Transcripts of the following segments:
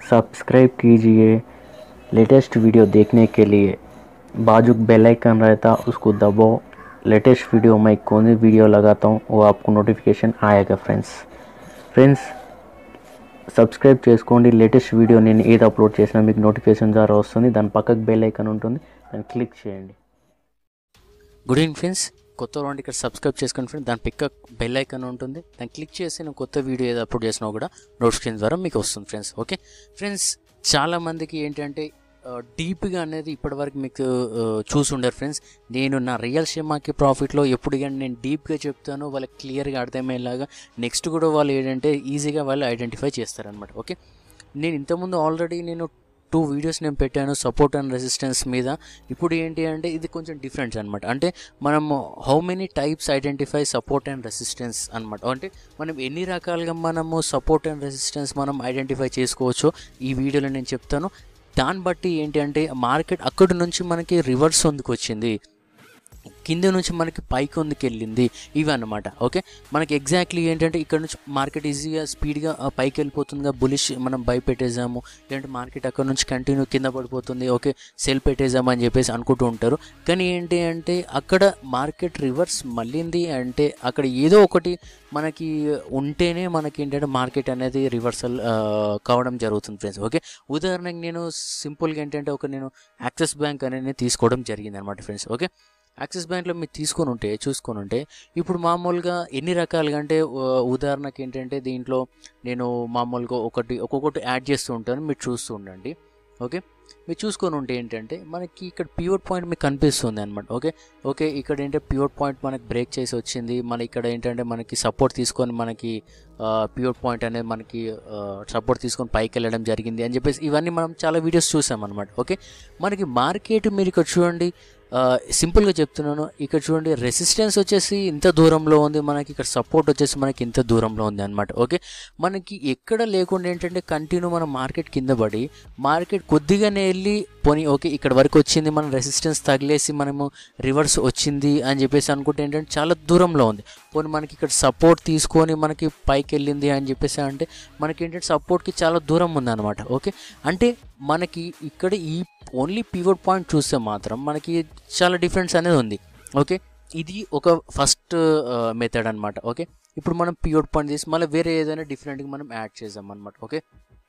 subscribe कीजिए latest video देखने के लिए बाजू बेल आइकन रहता उसको दबाओ लेटेस्ट वीडियो मैं कौन सी वीडियो लगाता हूँ वो आपको नोटिफिकेशन आएगा फ्रेंड्स ఫ్రెండ్స్ సబ్స్క్రైబ్ చేసుకోండి లేటెస్ట్ వీడియో నేను ఏది అప్లోడ్ చేసినా మీకు నోటిఫికేషన్ ద్వారా వస్తుంది దాని పక్కకు బెల్ ఐకాన్ ఉంటుంది దాన్ని క్లిక్ చేయండి గుడ్ ఈవినింగ్ ఫ్రెండ్స్ కొత్త వాళ్ళు ఇక్కడ సబ్స్క్రైబ్ చేసుకోండి ఫ్రెండ్స్ దాని పిక్ బెల్ ఐకాన్ ఉంటుంది దాన్ని క్లిక్ చేసి నేను కొత్త వీడియో ఏదో అప్లోడ్ చేసినా కూడా నోటిఫికేషన్ ద్వారా మీకు వస్తుంది ఫ్రెండ్స్ ఓకే ఫ్రెండ్స్ చాలా మందికి ఏంటంటే డీప్గా అనేది ఇప్పటివరకు మీకు ఆ, చూసి ఉండరు ఫ్రెండ్స్ నేను నా రియల్ షేమాకి ప్రాఫిట్లో ఎప్పుడు కానీ నేను డీప్గా చెప్తాను వాళ్ళకి క్లియర్గా అర్థమయ్యేలాగా నెక్స్ట్ కూడా వాళ్ళు ఏంటంటే ఈజీగా వాళ్ళు ఐడెంటిఫై చేస్తారనమాట ఓకే నేను ఇంతకుముందు ఆల్రెడీ నేను టూ వీడియోస్ నేను పెట్టాను సపోర్ట్ అండ్ రెసిస్టెన్స్ మీద ఇప్పుడు ఏంటి అంటే ఇది కొంచెం డిఫరెంట్ అనమాట అంటే మనం how many types identify support and resistance అనమాట అంటే మనం ఎన్ని రకాలుగా మనము సపోర్ట్ అండ్ రెసిస్టెన్స్ మనం ఐడెంటిఫై చేసుకోవచ్చో ఈ వీడియోలో నేను చెప్తాను దాన్ని బట్టి ఏంటి అంటే మార్కెట్ అక్కడి నుంచి మనకి రివర్స్ ఎందుకు వచ్చింది కింద నుంచి మనకి పైకి వందుకు వెళ్ళింది ఇవి అన్నమాట ఓకే మనకి ఎగ్జాక్ట్లీ ఏంటంటే ఇక్కడ నుంచి మార్కెట్ ఈజీగా స్పీడ్గా పైకి వెళ్ళిపోతుందిగా బులిష్ మనం బై పెట్టేసాము లేదంటే మార్కెట్ అక్కడ నుంచి కంటిన్యూ కింద పడిపోతుంది ఓకే సెల్ పెట్టేసాము అని చెప్పేసి అనుకుంటూ ఉంటారు కానీ ఏంటి అంటే అక్కడ మార్కెట్ రివర్స్ మళ్ళింది అంటే అక్కడ ఏదో ఒకటి మనకి ఉంటేనే మనకి ఏంటంటే మార్కెట్ అనేది రివర్సల్ కావడం జరుగుతుంది ఫ్రెండ్స్ ఓకే ఉదాహరణకి నేను సింపుల్గా ఏంటంటే ఒక నేను యాక్సిస్ బ్యాంక్ అనేది తీసుకోవడం జరిగింది అనమాట ఫ్రెండ్స్ ఓకే యాక్సిస్ బ్యాంక్లో మీరు తీసుకొని ఉంటే చూసుకొని ఉంటే ఇప్పుడు మామూలుగా ఎన్ని రకాలుగా అంటే ఆ, ఉదాహరణకి ఏంటంటే దీంట్లో నేను మామూలుగా ఒకటి ఒక్కొక్కటి యాడ్ చేస్తూ ఉంటాను మీరు చూస్తూ ఉండండి ఓకే మీరు చూసుకొని ఉంటే ఏంటంటే మనకి ఇక్కడ ప్యూర్ పాయింట్ మీకు కనిపిస్తుంది అనమాట ఓకే ఓకే ఇక్కడ ఏంటంటే ప్యూర్ పాయింట్ మనకి బ్రేక్ చేసి వచ్చింది మన ఇక్కడ ఏంటంటే మనకి సపోర్ట్ తీసుకొని మనకి ప్యూర్ పాయింట్ అనేది మనకి సపోర్ట్ తీసుకొని పైకి వెళ్ళడం జరిగింది అని చెప్పేసి ఇవన్నీ మనం చాలా వీడియోస్ చూసాం అనమాట ఓకే మనకి మార్కెట్ మీరు ఇక్కడ చూడండి ఆ, సింపుల్గా చెప్తున్నాను ఇక్కడ చూడండి రెసిస్టెన్స్ వచ్చేసి ఇంత దూరంలో ఉంది మనకి ఇక్కడ సపోర్ట్ వచ్చేసి మనకి ఇంత దూరంలో ఉంది అనమాట ఓకే మనకి ఎక్కడ లేకుండా ఏంటంటే కంటిన్యూ మన మార్కెట్ కింద పడి మార్కెట్ కొద్దిగానే వెళ్ళి పోనీ ఓకే ఇక్కడ వరకు వచ్చింది మన రెసిస్టెన్స్ తగిలేసి మనము రివర్స్ వచ్చింది అని చెప్పేసి అనుకుంటే ఏంటంటే చాలా దూరంలో ఉంది పోనీ మనకి ఇక్కడ సపోర్ట్ తీసుకొని మనకి పైకి వెళ్ళింది అని చెప్పేసి అంటే మనకి ఏంటంటే సపోర్ట్కి చాలా దూరం ఉందన్నమాట ఓకే అంటే మనకి ఇక్కడ ఈ ఓన్లీ పీవర్ పాయింట్ చూస్తే మాత్రం మనకి చాలా డిఫరెన్స్ అనేది ఉంది ఓకే ఇది ఒక ఫస్ట్ మెథడ్ అనమాట ఓకే ఇప్పుడు మనం ప్యూర్ పాయింట్ తీసి మళ్ళీ వేరే ఏదైనా డిఫరెంట్గా మనం యాడ్ చేద్దాం అనమాట ఓకే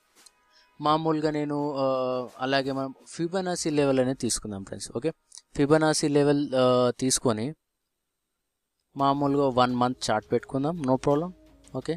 మామూలుగా నేను ఆ, అలాగే మనం ఫిబనాసీ లెవెల్ అనేది తీసుకుందాం ఫ్రెండ్స్ ఓకే ఫిబనాసీ లెవెల్ తీసుకొని మామూలుగా వన్ మంత్ చార్ట్ పెట్టుకుందాం నో ప్రాబ్లం ఓకే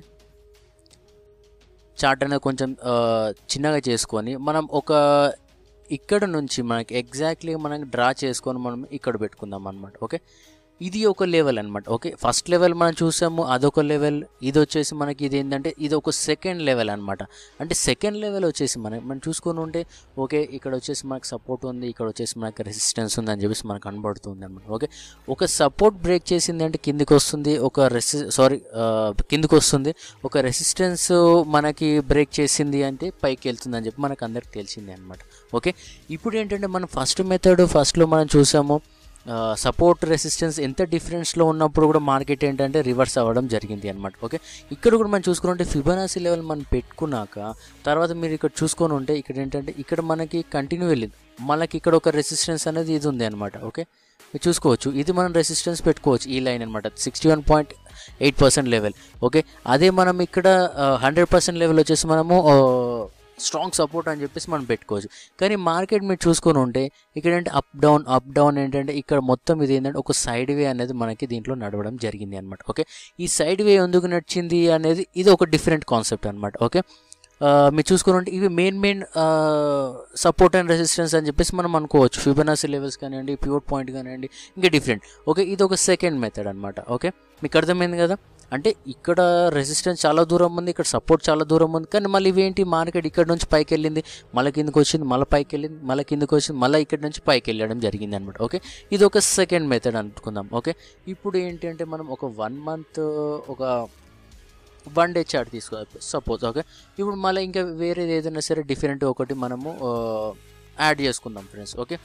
చార్ట్ అనేది కొంచెం ఆ, చిన్నగా చేసుకొని మనం ఒక ఇక్కడ నుంచి మనకి ఎగ్జాక్ట్లీ మనం డ్రా చేసుకొని మనం ఇక్కడ పెట్టుకుందాం అనమాట ఓకే ఇది ఒక లెవెల్ అనమాట ఓకే ఫస్ట్ లెవెల్ మనం చూసాము అదొక లెవెల్ ఇది వచ్చేసి మనకి ఇది ఏంటంటే ఇది ఒక సెకండ్ లెవెల్ అనమాట అంటే సెకండ్ లెవెల్ వచ్చేసి మనం మనం చూసుకొని ఉంటే ఓకే ఇక్కడ వచ్చేసి మనకి సపోర్ట్ ఉంది ఇక్కడ వచ్చేసి మనకి రెసిస్టెన్స్ ఉంది అని చెప్పేసి మనకు కనబడుతుంది అనమాట ఓకే ఒక సపోర్ట్ బ్రేక్ చేసింది అంటే కిందికి వస్తుంది ఒక రెసి సారీ కిందికి వస్తుంది ఒక రెసిస్టెన్స్ మనకి బ్రేక్ చేసింది అంటే పైకి వెళ్తుంది అని చెప్పి మనకు అందరికి తెలిసింది అనమాట ఓకే ఇప్పుడు ఏంటంటే మనం ఫస్ట్ మెథడ్ ఫస్ట్లో మనం చూసాము సపోర్ట్ రెసిస్టెన్స్ ఎంత డిఫరెన్స్లో ఉన్నప్పుడు కూడా మార్కెట్ ఏంటంటే రివర్స్ అవ్వడం జరిగింది అనమాట ఓకే ఇక్కడ కూడా మనం చూసుకుంటే ఫిబనాసీ లెవెల్ మనం పెట్టుకున్నాక తర్వాత మీరు ఇక్కడ చూసుకొని ఉంటే ఇక్కడ ఏంటంటే ఇక్కడ మనకి కంటిన్యూ వెళ్ళింది మనకి ఇక్కడ ఒక రెసిస్టెన్స్ అనేది ఇది ఉంది అనమాట ఓకే మీరు చూసుకోవచ్చు ఇది మనం రెసిస్టెన్స్ పెట్టుకోవచ్చు ఈ లైన్ అనమాట sixty one point eight percent level okay అదే మనం ఇక్కడ హండ్రెడ్ పర్సెంట్ లెవెల్ వచ్చేసి మనము స్ట్రాంగ్ సపోర్ట్ అని చెప్పేసి మనం పెట్టుకోవచ్చు కానీ మార్కెట్ మీరు చూసుకొని ఉంటే ఇక్కడ ఏంటంటే అప్ డౌన్ అప్ డౌన్ ఏంటంటే ఇక్కడ మొత్తం ఇది ఏంటంటే ఒక సైడ్ వే అనేది మనకి దీంట్లో నడవడం జరిగింది అనమాట ఓకే ఈ సైడ్ వే ఎందుకు నడిచింది అనేది ఇది ఒక డిఫరెంట్ కాన్సెప్ట్ అనమాట ఓకే ఆ, మీరు చూసుకుని ఉంటే ఇవి main main support and resistance అని చెప్పేసి మనం అనుకోవచ్చు ఫిబనాసీ లెవెల్స్ కానివ్వండి ప్యూర్ పాయింట్ కానివ్వండి ఇంకా డిఫరెంట్ ఓకే ఇది ఒక సెకండ్ మెథడ్ అనమాట ఓకే మీకు అర్థమైంది కదా అంటే ఇక్కడ రెసిస్టెన్స్ చాలా దూరం ఉంది ఇక్కడ సపోర్ట్ చాలా దూరం ఉంది కానీ మళ్ళీ ఇవేంటి మార్కెట్ ఇక్కడ నుంచి పైకి వెళ్ళింది మళ్ళీ కిందకి వచ్చింది మళ్ళీ పైకి వెళ్ళింది మళ్ళీ కిందకి వచ్చింది మళ్ళీ ఇక్కడ నుంచి పైకి వెళ్ళడం జరిగింది అనమాట ఓకే ఇది ఒక సెకండ్ మెథడ్ అనుకుందాం ఓకే ఇప్పుడు ఏంటి అంటే మనం ఒక వన్ మంత్ ఒక వన్ డే చార్ట్ తీసుకోవాలి సపోజ్ ఓకే ఇప్పుడు మళ్ళీ ఇంకా వేరేది ఏదైనా సరే డిఫరెంట్ ఒకటి మనము యాడ్ చేసుకుందాం ఫ్రెండ్స్ ఓకే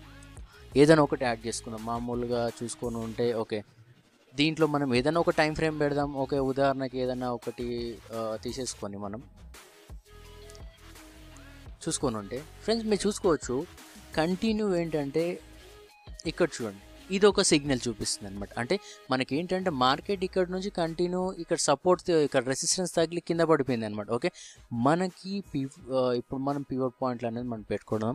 ఏదైనా ఒకటి యాడ్ చేసుకుందాం మామూలుగా చూసుకొని ఉంటే ఓకే దీంట్లో మనం ఏదైనా ఒక టైం ఫ్రేమ్ పెడదాం ఓకే ఉదాహరణకి ఏదైనా ఒకటి ఆ, తీసేసుకొని మనం చూసుకొని ఉంటే ఫ్రెండ్స్ మీరు చూసుకోవచ్చు కంటిన్యూ ఏంటంటే ఇక్కడ చూడండి ఇది ఒక సిగ్నల్ చూపిస్తుంది అనమాట అంటే మనకి ఏంటంటే మార్కెట్ ఇక్కడ నుంచి కంటిన్యూ ఇక్కడ సపోర్ట్ ఇక్కడ రెసిస్టెన్స్ తగిలి కింద పడిపోయింది అనమాట ఓకే మనకి పి ఇప్పుడు మనం పివర్ పాయింట్లు అనేది మనం పెట్టుకోవడం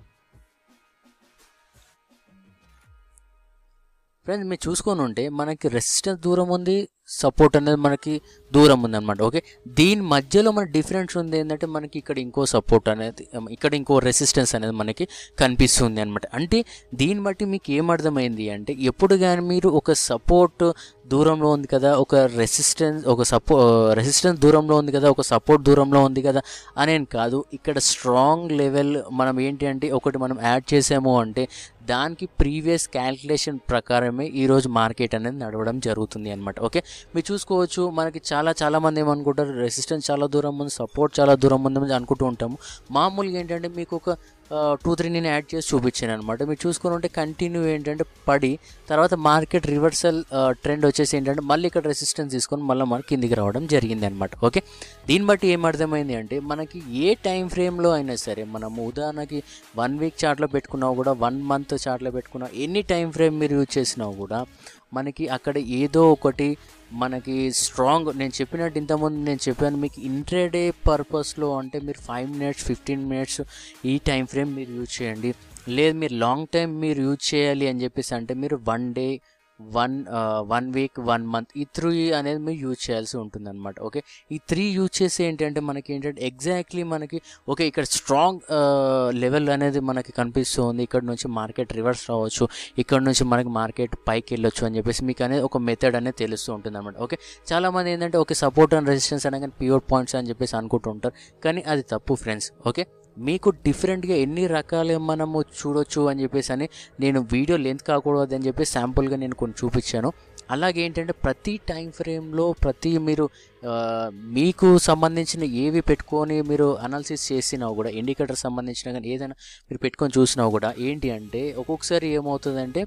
ఫ్రెండ్స్ మీరు చూసుకొని ఉంటే మనకి రెసిస్టెన్స్ దూరం ఉంది సపోర్ట్ అనేది మనకి దూరం ఉంది అనమాట ఓకే దీని మధ్యలో మన డిఫరెన్స్ ఉంది ఏంటంటే మనకి ఇక్కడ ఇంకో సపోర్ట్ అనేది ఇక్కడ ఇంకో రెసిస్టెన్స్ అనేది మనకి కనిపిస్తుంది అనమాట అంటే దీన్ని బట్టి మీకు ఏమర్థమైంది అంటే ఎప్పుడు కానీ మీరు ఒక సపోర్ట్ దూరంలో ఉంది కదా ఒక రెసిస్టెన్స్ ఒక సపో రెసిస్టెన్స్ దూరంలో ఉంది కదా ఒక సపోర్ట్ దూరంలో ఉంది కదా అనేం కాదు ఇక్కడ స్ట్రాంగ్ లెవెల్ మనం ఏంటి అంటే ఒకటి మనం యాడ్ చేసాము అంటే దానికి ప్రీవియస్ క్యాల్కులేషన్ ప్రకారమే ఈరోజు మార్కెట్ అనేది నడవడం జరుగుతుంది అనమాట ఓకే మీరు చూసుకోవచ్చు మనకి చాలా చాలా మంది ఏమనుకుంటారు రెసిస్టెన్స్ చాలా దూరం ఉంది సపోర్ట్ చాలా దూరం ఉంది అని అనుకుంటూ ఉంటాము మామూలుగా ఏంటంటే మీకు ఒక టూ త్రీ నేను యాడ్ చేసి చూపించాను అనమాట మీరు చూసుకుని ఉంటే కంటిన్యూ ఏంటంటే పడి తర్వాత మార్కెట్ రివర్సల్ ట్రెండ్ వచ్చేసి ఏంటంటే మళ్ళీ ఇక్కడ రెసిస్టెన్స్ తీసుకొని మళ్ళీ మనకి కిందికి రావడం జరిగింది అనమాట ఓకే దీన్ని బట్టి ఏం అర్థమైంది అంటే మనకి ఏ టైం ఫ్రేమ్లో అయినా సరే మనము ఉదాహరణకి వన్ వీక్ చార్ట్లో పెట్టుకున్నా కూడా వన్ మంత్ చార్ట్లో పెట్టుకున్నా ఎన్ని టైం ఫ్రేమ్ మీరు యూజ్ చేసినా కూడా మనకి అక్కడ ఏదో ఒకటి మనకి స్ట్రాంగ్ నేను చెప్పినట్టు ఇంతకుముందు నేను చెప్పాను మీకు ఇంట్రాడే పర్పస్లో అంటే మీరు ఫైవ్ మినిట్స్ ఫిఫ్టీన్ మినిట్స్ ఈ టైం ఫ్రేమ్ మీరు యూజ్ చేయండి లేదు మీరు లాంగ్ టైం మీరు యూజ్ చేయాలి అని చెప్పేసి అంటే మీరు one day one one week one month ఈ త్రీ అనేది మీరు యూజ్ చేయాల్సి ఉంటుంది అనమాట ఓకే ఈ త్రీ యూజ్ చేసి ఏంటంటే మనకి ఏంటంటే ఎగ్జాక్ట్లీ మనకి ఓకే ఇక్కడ స్ట్రాంగ్ లెవెల్ అనేది మనకి కనిపిస్తుంది ఇక్కడ నుంచి మార్కెట్ రివర్స్ రావచ్చు ఇక్కడ నుంచి మనకి మార్కెట్ పైకి వెళ్ళొచ్చు అని చెప్పేసి మీకు అనేది ఒక మెథడ్ అనేది తెలుస్తూ ఉంటుంది అనమాట ఓకే చాలామంది ఏంటంటే ఓకే సపోర్ట్ అండ్ రెసిస్టెన్స్ అనగానే ప్యూర్ పాయింట్స్ అని చెప్పేసి అనుకుంటూ ఉంటారు కానీ అది తప్పు ఫ్రెండ్స్ ఓకే మీకు డిఫరెంట్గా ఎన్ని రకాలు మనము చూడొచ్చు అని చెప్పేసి అని నేను వీడియో లెంత్ కాకూడదు అని చెప్పి శాంపుల్గా నేను కొన్ని చూపించాను అలాగే ఏంటంటే ప్రతి టైం ఫ్రేమ్లో ప్రతి మీరు ఆ, మీకు సంబంధించిన ఏవి పెట్టుకొని మీరు అనాలిసిస్ చేసినా కూడా ఇండికేటర్ సంబంధించిన కానీ ఏదైనా మీరు పెట్టుకొని చూసినా కూడా ఏంటి అంటే ఒక్కొక్కసారి ఏమవుతుందంటే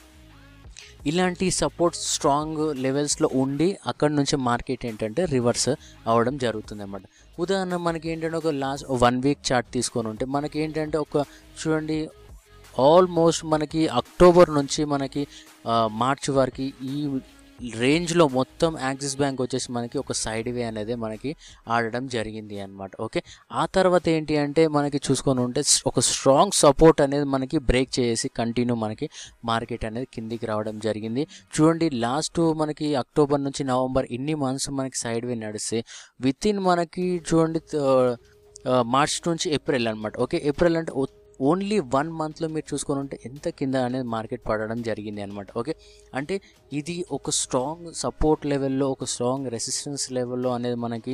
ఇలాంటి సపోర్ట్ స్ట్రాంగ్ లెవెల్స్లో ఉండి అక్కడ నుంచి మార్కెట్ ఏంటంటే రివర్స్ అవ్వడం జరుగుతుంది అన్నమాట ఉదాహరణ మనకి ఏంటంటే ఒక లాస్ట్ వన్ వీక్ చార్ట్ తీసుకొని ఉంటే మనకి ఏంటంటే ఒక చూడండి ఆల్మోస్ట్ మనకి అక్టోబర్ నుంచి మనకి ఆ, మార్చి వరకు ఈ రేంజ్లో మొత్తం యాక్సిస్ బ్యాంక్ వచ్చేసి మనకి ఒక సైడ్ వే అనేది మనకి ఆడడం జరిగింది అనమాట ఓకే ఆ తర్వాత ఏంటి అంటే మనకి చూసుకొని ఉంటే స్- ఒక స్ట్రాంగ్ సపోర్ట్ అనేది మనకి బ్రేక్ చేసి కంటిన్యూ మనకి మార్కెట్ అనేది కిందికి రావడం జరిగింది చూడండి లాస్ట్ మనకి అక్టోబర్ నుంచి నవంబర్ ఇన్ని మంత్స్ మనకి సైడ్ వే నడిస్తే విత్ ఇన్ మనకి చూడండి మార్చ్ నుంచి ఏప్రిల్ అనమాట ఓకే ఏప్రిల్ అంటే ఓన్లీ వన్ మంత్లో మీరు చూసుకొని ఉంటే ఎంత కింద అనేది మార్కెట్ పడడం జరిగింది అనమాట ఓకే అంటే ఇది ఒక స్ట్రాంగ్ సపోర్ట్ లెవెల్లో ఒక స్ట్రాంగ్ రెసిస్టెన్స్ లెవెల్లో అనేది మనకి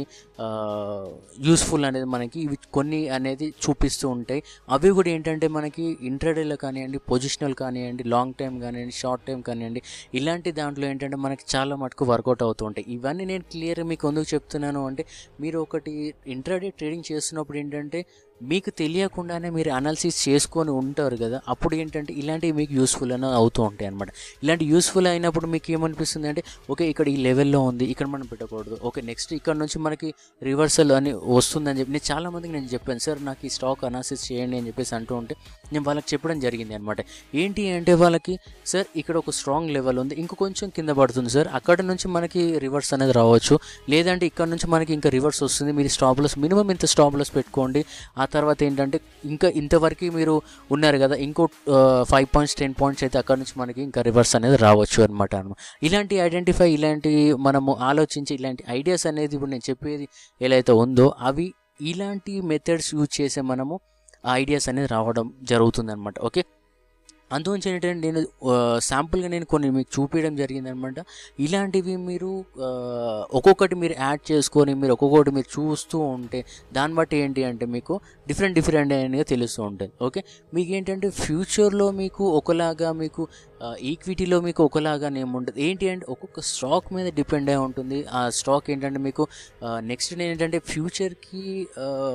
యూస్ఫుల్ అనేది మనకి ఇవి కొన్ని అనేది చూపిస్తూ ఉంటాయి అవి కూడా ఏంటంటే మనకి ఇంట్రాడేలో కానివ్వండి పొజిషనల్ కానివ్వండి లాంగ్ టైం కానివ్వండి షార్ట్ టైం కానివ్వండి ఇలాంటి దాంట్లో ఏంటంటే మనకి చాలా మటుకు వర్కౌట్ అవుతూ ఉంటాయి ఇవన్నీ నేను క్లియర్ మీకు ఎందుకు చెప్తున్నాను అంటే మీరు ఒకటి ఇంట్రాడే ట్రేడింగ్ చేస్తున్నప్పుడు ఏంటంటే మీకు తెలియకుండానే మీరు అనాలిసిస్ చేసుకొని ఉంటారు కదా అప్పుడు ఏంటంటే ఇలాంటివి మీకు యూస్ఫుల్ అని అవుతూ ఉంటాయి అనమాట ఇలాంటి యూస్ఫుల్ అయినప్పుడు మీకు ఏమనిపిస్తుంది అంటే ఓకే ఇక్కడ ఈ లెవెల్లో ఉంది ఇక్కడ మనం పెట్టకూడదు ఓకే నెక్స్ట్ ఇక్కడ నుంచి మనకి రివర్సల్ అని వస్తుందని చెప్పి నేను చాలా మందికి నేను చెప్పాను సార్ నాకు ఈ స్టాక్ అనాలిసిస్ చేయండి అని చెప్పేసి అంటూ ఉంటే నేను వాళ్ళకి చెప్పడం జరిగింది అనమాట ఏంటి అంటే వాళ్ళకి సార్ ఇక్కడ ఒక స్ట్రాంగ్ లెవెల్ ఉంది ఇంకో కొంచెం కింద పడుతుంది సార్ అక్కడ నుంచి మనకి రివర్స్ అనేది రావచ్చు లేదంటే ఇక్కడ నుంచి మనకి ఇంకా రివర్స్ వస్తుంది మీరు స్టాప్ లాస్ మినిమం ఇంత స్టాప్ లాస్ పెట్టుకోండి ఆ తర్వాత ఏంటంటే ఇంకా ఇంతవరకు మీరు ఉన్నారు కదా ఇంకో ఫైవ్ పాయింట్స్ టెన్ పాయింట్స్ అయితే అక్కడ నుంచి మనకి ఇంకా రివర్స్ అనేది రావచ్చు అనమాట ఇలాంటి ఐడెంటిఫై ఇలాంటి మనము ఆలోచించి ఇలాంటి ఐడియాస్ అనేది ఇప్పుడు నేను చెప్పేది ఎలా అయితే ఉందో అవి ఇలాంటి మెథడ్స్ యూజ్ చేసే మనము ఆ ఐడియాస్ అనేది రావడం జరుగుతుంది అనమాట ఓకే అందుగురించి ఏంటంటే నేను శాంపుల్గా నేను కొన్ని మీకు చూపించడం జరిగిందనమాట ఇలాంటివి మీరు ఆ, ఒక్కొక్కటి మీరు యాడ్ చేసుకొని మీరు ఒక్కొక్కటి మీరు చూస్తూ ఉంటే దాన్ని బట్టి ఏంటి అంటే మీకు డిఫరెంట్ డిఫరెంట్ అనేది తెలుస్తూ ఉంటుంది ఓకే మీకు ఏంటంటే ఫ్యూచర్లో మీకు ఒకలాగా మీకు ఈక్విటీలో మీకు ఒకలాగా ఏముంటుంది ఏంటి అంటే ఒక్కొక్క స్టాక్ మీద డిపెండ్ అయి ఉంటుంది ఆ స్టాక్ ఏంటంటే మీకు నెక్స్ట్ ఏంటంటే ఫ్యూచర్కి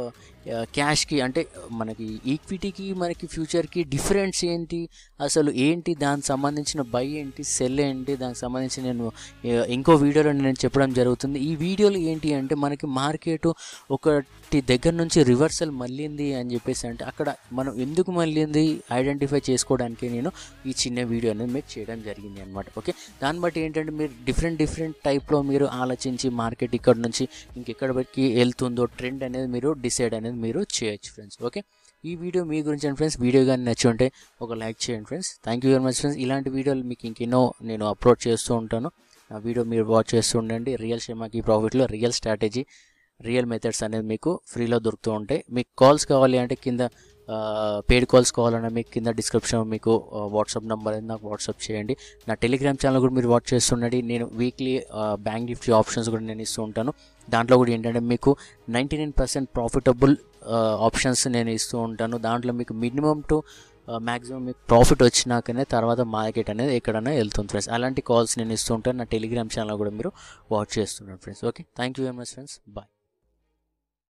క్యాష్కి అంటే మనకి ఈక్విటీకి మనకి ఫ్యూచర్కి డిఫరెన్స్ ఏంటి అసలు ఏంటి దానికి సంబంధించిన బై ఏంటి సెల్ ఏంటి దానికి సంబంధించి నేను ఆ, ఇంకో వీడియోలో నేను చెప్పడం జరుగుతుంది ఈ వీడియోలో ఏంటి అంటే మనకి మార్కెట్ ఒకటి దగ్గర నుంచి రివర్సల్ మళ్ళింది అని చెప్పేసి అంటే అక్కడ మనం ఎందుకు మళ్ళింది ఐడెంటిఫై చేసుకోవడానికి నేను ఈ చిన్న వీడియో అనేది మీకు చేయడం జరిగింది అనమాట ఓకే దాన్ని బట్టి ఏంటంటే మీరు డిఫరెంట్ డిఫరెంట్ టైప్లో మీరు ఆలోచించి మార్కెట్ ఇక్కడ నుంచి ఇంకెక్కడ వరకు వెళ్తుందో ట్రెండ్ అనేది మీరు డిసైడ్ అనేది మీరు చేయొచ్చు ఫ్రెండ్స్ ఓకే ఈ వీడియో మీ గురించి ఫ్రెండ్స్ వీడియో కానీ నచ్చి ఉంటే ఒక లైక్ చేయండి friends thank you very much friends ఇలాంటి వీడియోలు మీకు ఇంకెన్నో నేను అప్లోడ్ చేస్తూ ఉంటాను ఆ వీడియో మీరు వాచ్ చేస్తూ ఉండండి రియల్ షేమాకి ప్రాఫిట్లో రియల్ స్ట్రాటజీ రియల్ మెథడ్స్ అనేది మీకు ఫ్రీలో దొరుకుతూ ఉంటాయి మీకు కాల్స్ కావాలి అంటే కింద పెయిడ్ కాల్స్ కావాలన్నా మీకు కింద డిస్క్రిప్షన్ మీకు వాట్సాప్ నెంబర్ అనేది నాకు వాట్సాప్ చేయండి నా టెలిగ్రామ్ ఛానల్ కూడా మీరు వాచ్ చేస్తుండండి నేను వీక్లీ బ్యాంక్ నిఫ్టీ ఆప్షన్స్ కూడా నేను ఇస్తూ ఉంటాను దాంట్లో కూడా ఏంటంటే మీకు ninety nine percent profitable options నేను ఇస్తూ ఉంటాను దాంట్లో మీకు మినిమం టు మ్యాక్సిమం మీకు ప్రాఫిట్ వచ్చినాకనే తర్వాత మార్కెట్ అనేది ఎక్కడైనా వెళ్తుంది ఫ్రెండ్స్ అలాంటి కాల్స్ నేను ఇస్తూ ఉంటాను నా టెలిగ్రామ్ ఛానల్ కూడా మీరు వాచ్ చేస్తున్నాను friends okay thank you very much friends bye